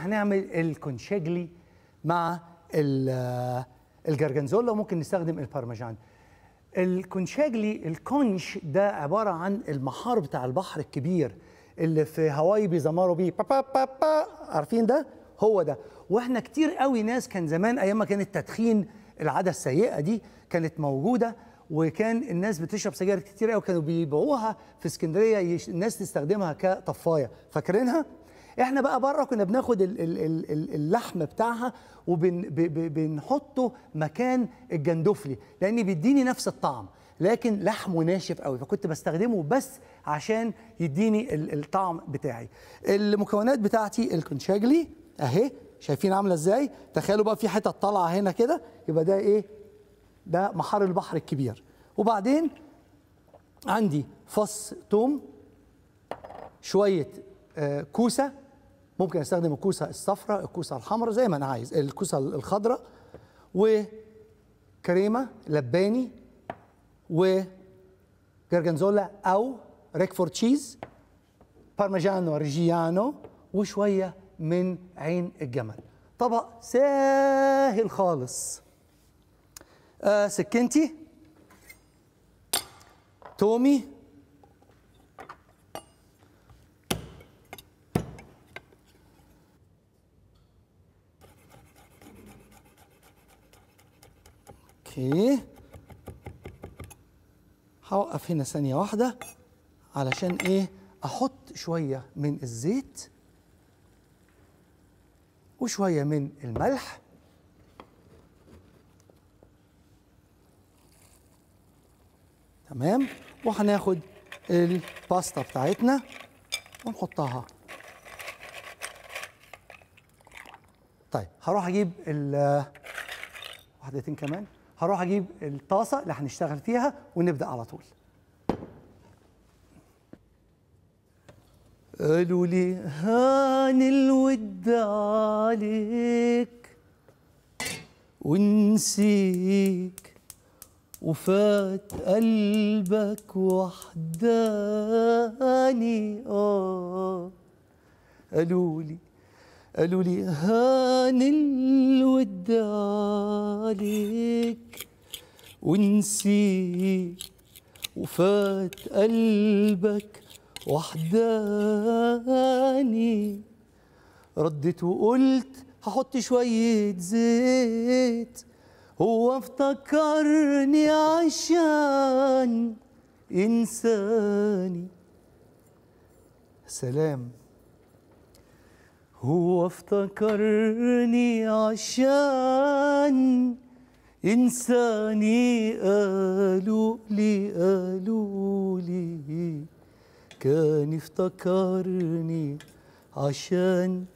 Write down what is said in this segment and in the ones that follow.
هنعمل الكونشيجلي مع ال- الجرجنزولا وممكن نستخدم البارميجان الكونشاجلي الكونش ده عباره عن المحار بتاع البحر الكبير اللي في هواي بيزمروا بيه با با با با عارفين ده هو ده واحنا كتير قوي ناس كان زمان ايام ما كان التدخين العاده السيئه دي كانت موجوده وكان الناس بتشرب سجاير كتير قوي كانوا بيبيعوها في اسكندريه يش... الناس تستخدمها كطفايه فاكرينها احنا بقى بره كنا بناخد ال- ال- ال- ال- اللحم بتاعها وبنحطه مكان الجندفلي لان بيديني نفس الطعم لكن لحمه ناشف قوي فكنت بستخدمه بس عشان يديني ال- الطعم بتاعي المكونات بتاعتي الكونشاجلي اهي شايفين عامله ازاي تخيلوا بقى في حتت طالعه هنا كده يبقى ده ايه ده محار البحر الكبير وبعدين عندي فص توم شويه آه، كوسه ممكن استخدم الكوسه الصفراء الكوسه الحمراء زي ما انا عايز الكوسه الخضراء وكريمه لباني وجرجنزولا او ريكفورد تشيز بارميجانو ريجيانو وشويه من عين الجمل طبق ساهل خالص آه سكنتي تومي اوكي هوقف هنا ثانية واحدة علشان ايه احط شوية من الزيت وشوية من الملح تمام وهناخد الباستا بتاعتنا ونحطها طيب هروح اجيب ال واحدتين كمان هروح اجيب الطاسه اللي هنشتغل فيها ونبدا على طول قالوا لي هان الود عليك ونسيك وفات قلبك وحداني اه قالوا لي قالوا لي هان الود عليك ونسيك وفات قلبك وحداني رديت وقلت هحط شوية زيت هو افتكرني عشان إنساني سلام هو افتكرني عشان إنساني قالوا لي قالوا لي كان افتكرني عشان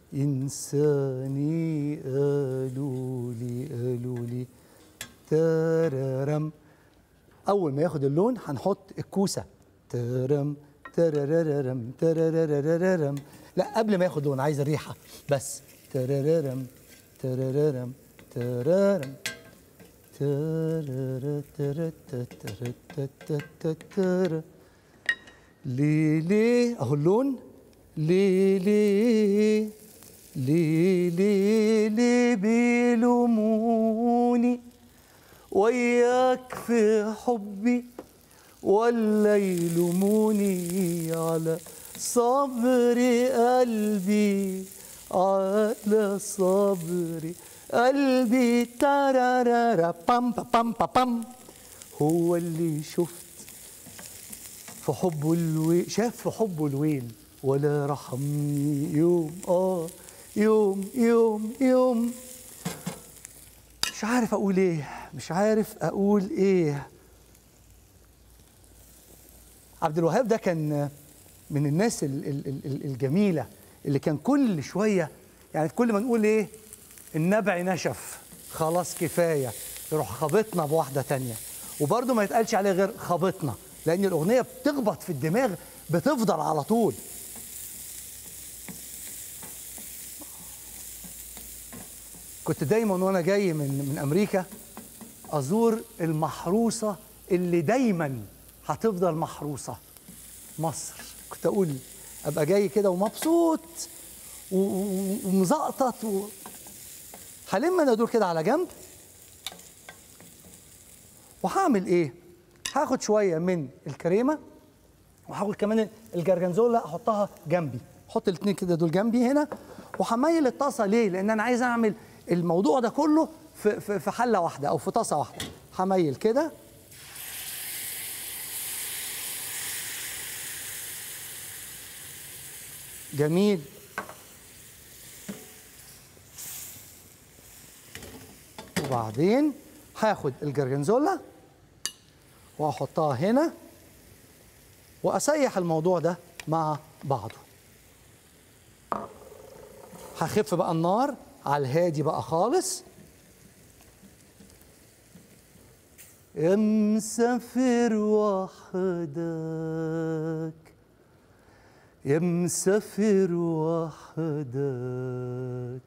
إنساني قالوا لي قالوا لي تررم أول ما ياخد اللون هنحط الكوسة ترم ترررم تررررم لا قبل ما ياخد لون عايز الريحة بس ترررم ترررم تررم تررر ترر ترر ترر ترر ليه ليه اهو اللون ليه ليه ليه ليه ليه بيلوموني وياك في حبي ولا يلوموني على صبر قلبي على صبر قلبي ترارارا بام بام بام بام هو اللي شفت في حبه الويل شاف في حبه الويل ولا رحمني يوم اه يوم يوم يوم مش عارف اقول ايه مش عارف اقول ايه عبد الوهاب ده كان من الناس ال- ال- ال- ال- الجميله اللي كان كل شويه يعني كل ما نقول ايه النبع نشف خلاص كفايه يروح خابطنا بواحده تانية وبرده ما يتقالش عليه غير خابطنا لان الاغنيه بتخبط في الدماغ بتفضل على طول كنت دايما وانا جاي من من امريكا ازور المحروسه اللي دايما هتفضل محروسه مصر كنت اقول ابقى جاي كده ومبسوط و- و- ومزقطط و... هلم انا دول كده على جنب وهعمل ايه هاخد شويه من الكريمه وهاخد كمان الجرجنزولا احطها جنبي احط الاثنين كده دول جنبي هنا وهميل الطاسه ليه لان انا عايز اعمل الموضوع ده كله في في في حله واحده او في طاسه واحده هميل كده جميل وبعدين هاخد الجرجنزولا واحطها هنا واسيح الموضوع ده مع بعضه هخف بقى النار على الهادي بقى خالص يا مسافر وحدك يا مسافر وحدك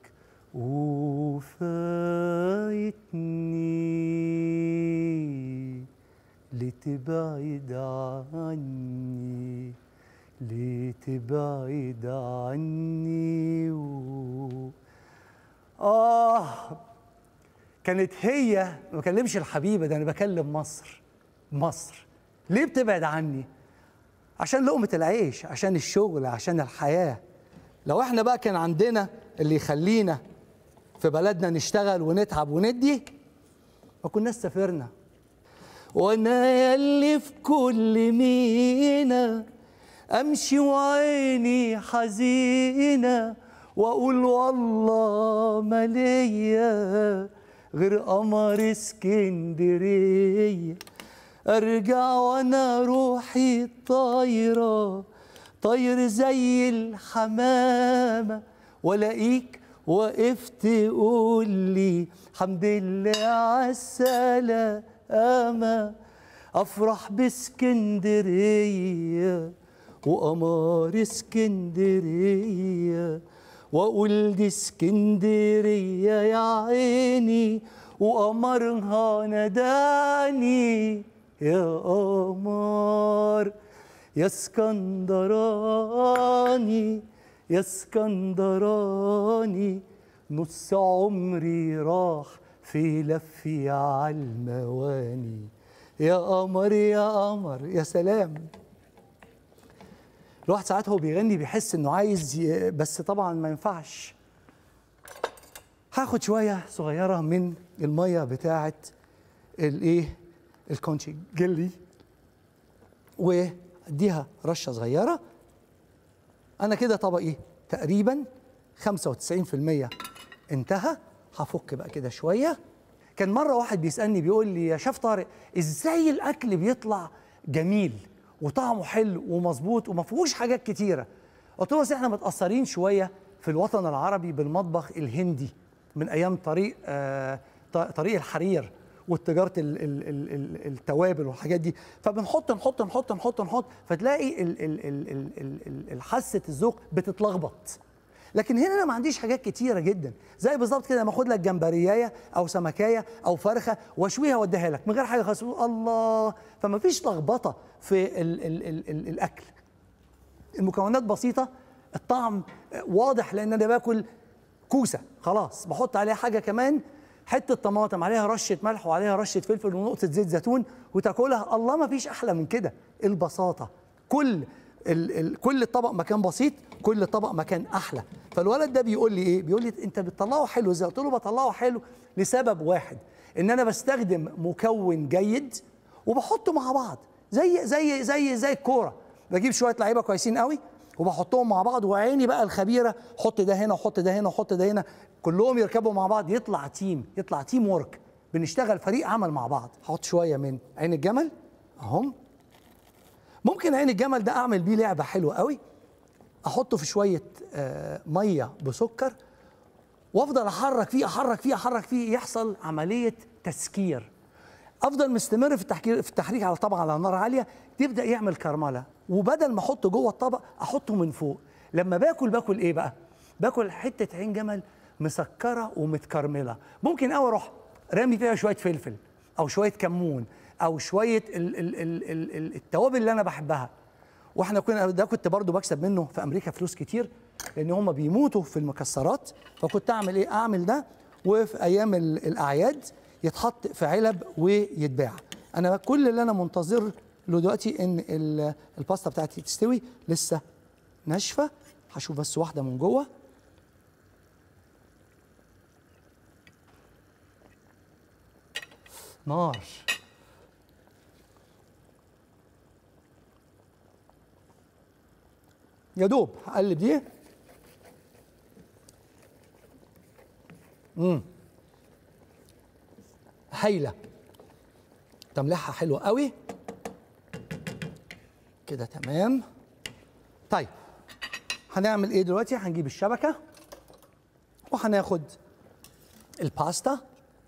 وفايتني لتبعد عني لتبعد عني و... آه كانت هي ما بكلمش الحبيبة ده أنا بكلم مصر مصر ليه بتبعد عني؟ عشان لقمة العيش عشان الشغل عشان الحياة لو احنا بقى كان عندنا اللي يخلينا في بلدنا نشتغل ونتعب وندي ما كناش سافرنا وانا يلي في كل مينا امشي وعيني حزينه واقول والله ما ليا غير قمر اسكندريه ارجع وانا روحي طايره طاير زي الحمامه والاقيك وقفت قول لي حمد لله عالسلامه افرح باسكندريه وقمر اسكندريه واقول دي اسكندريه يا عيني وقمرها نداني يا قمر يا اسكندراني يا اسكندراني نص عمري راح في لفي على المواني يا قمر يا قمر يا سلام الواحد ساعات هو بيغني بيحس انه عايز ي... بس طبعا ما ينفعش هاخد شويه صغيره من الميه بتاعه الايه الكونشي جلي واديها رشه صغيره انا كده طبقي تقريبا 95% انتهى هفك بقى كده شويه كان مره واحد بيسالني بيقول لي يا شيف طارق ازاي الاكل بيطلع جميل وطعمه حلو ومظبوط وما فيهوش حاجات كتيره قلت له بس احنا متاثرين شويه في الوطن العربي بالمطبخ الهندي من ايام طريق آه ط- طريق الحرير والتجاره ال- ال- ال- ال- التوابل والحاجات دي فبنحط نحط نحط نحط نحط فتلاقي ال- ال- ال- ال- ال- ال- ال- حاسه الذوق بتتلخبط لكن هنا انا ما عنديش حاجات كتيره جدا زي بالظبط كده لما اخد لك جمبريايه او سمكايه او فرخه واشويها واديها لك من غير حاجه خالص الله فما فيش لخبطه في ال ال ال ال الاكل المكونات بسيطه الطعم واضح لان انا باكل كوسه خلاص بحط عليها حاجه كمان حته طماطم عليها رشه ملح وعليها رشه فلفل ونقطه زيت زيتون وتاكلها الله ما فيش احلى من كده البساطه كل ال ال كل طبق مكان بسيط كل طبق مكان احلى فالولد ده بيقول لي ايه بيقول لي انت بتطلعه حلو ازاي قلت له بطلعه حلو لسبب واحد ان انا بستخدم مكون جيد وبحطه مع بعض زي زي زي زي الكوره بجيب شويه لعيبه كويسين قوي وبحطهم مع بعض وعيني بقى الخبيره حط ده هنا وحط ده هنا وحط ده هنا كلهم يركبوا مع بعض يطلع تيم يطلع تيم ورك بنشتغل فريق عمل مع بعض هحط شويه من عين الجمل اهم ممكن عين الجمل ده اعمل بيه لعبه حلوه قوي احطه في شويه آه ميه بسكر وافضل احرك فيه احرك فيه احرك فيه يحصل عمليه تسكير افضل مستمر في التحكير في التحريك على طبعا على نار عاليه تبدا يعمل كرمله وبدل ما احطه جوه الطبق احطه من فوق لما باكل باكل ايه بقى باكل حته عين جمل مسكره ومتكرمله ممكن قوي اروح رامي فيها شويه فلفل او شويه كمون او شويه ال ال ال ال ال التوابل اللي انا بحبها واحنا كنا ده كنت برضو بكسب منه في امريكا فلوس كتير لان هم بيموتوا في المكسرات فكنت اعمل ايه اعمل ده وفي ايام ال- الاعياد يتحط في علب ويتباع انا بقى كل اللي انا منتظر له دلوقتي ان ال- الباستا بتاعتي تستوي لسه ناشفه هشوف بس واحده من جوه نار يا دوب هقلب دي امم هايله تملحها حلوه قوي كده تمام طيب هنعمل ايه دلوقتي هنجيب الشبكه وهناخد الباستا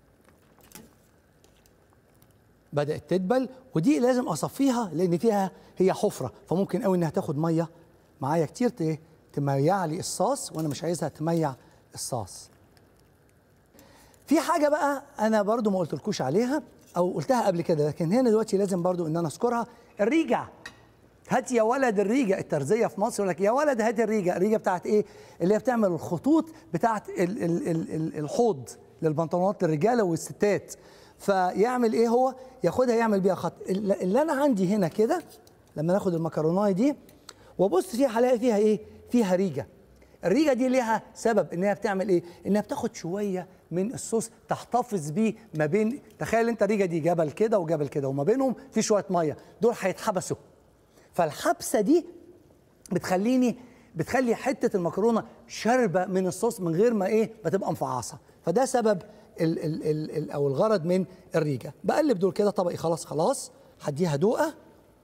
بدات تدبل ودي لازم اصفيها لان فيها هي حفره فممكن قوي انها تاخد ميه معايا كتير ت- تميع لي الصوص وانا مش عايزها تميع الصوص في حاجه بقى انا برضو ما قلتلكوش عليها او قلتها قبل كده لكن هنا دلوقتي لازم برضو ان انا اذكرها الريجه هات يا ولد الريجه الترزيه في مصر يقول لك يا ولد هات الريجه الريجه بتاعت ايه اللي هي بتعمل الخطوط بتاعت ال ال ال ال الحوض للبنطلونات للرجاله والستات فيعمل ايه هو ياخدها يعمل بيها خط اللي اللي انا عندي هنا كده لما ناخد المكرونايه دي وابص فيها هلاقي فيها ايه فيها ريجه الريجه دي ليها سبب انها بتعمل ايه انها بتاخد شويه من الصوص تحتفظ بيه ما بين تخيل انت الريجه دي جبل كده وجبل كده وما بينهم في شويه ميه دول هيتحبسوا فالحبسه دي بتخليني بتخلي حته المكرونه شاربه من الصوص من غير ما ايه ما تبقى مفعصه فده سبب ال ال ال ال او الغرض من الريجه بقلب دول كده طبقي خلاص خلاص هديها دوقه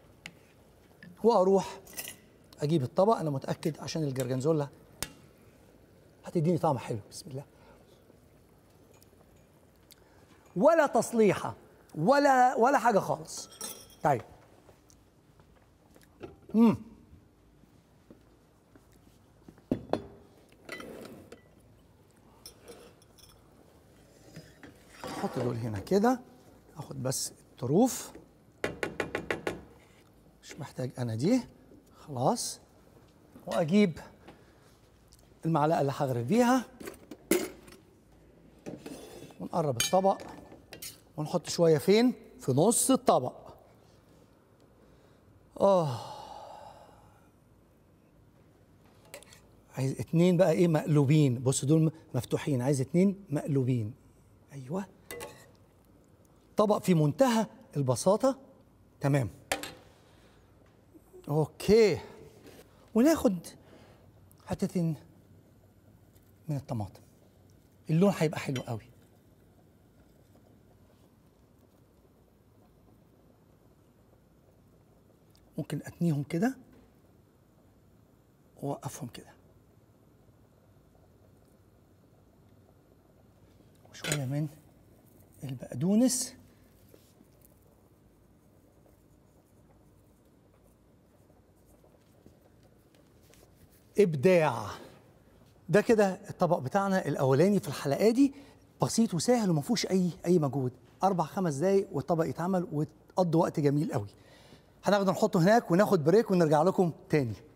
واروح اجيب الطبق انا متاكد عشان الجرجنزولا هتديني طعم حلو بسم الله ولا تصليحه ولا ولا حاجه خالص طيب احط دول هنا كده اخد بس الطروف مش محتاج انا دي خلاص واجيب المعلقه اللي هغرف بيها ونقرب الطبق ونحط شويه فين في نص الطبق اه عايز اتنين بقى ايه مقلوبين بص دول مفتوحين عايز اتنين مقلوبين ايوه طبق في منتهى البساطه تمام اوكي وناخد حتتين من الطماطم اللون هيبقى حلو قوي ممكن اتنيهم كده واوقفهم كده وشويه من البقدونس ابداع ده كده الطبق بتاعنا الاولاني في الحلقه دي بسيط وسهل وما فيهوش اي اي مجهود اربع خمس دقايق والطبق يتعمل وتقضوا وقت جميل قوي هناخده نحطه هناك وناخد بريك ونرجع لكم تاني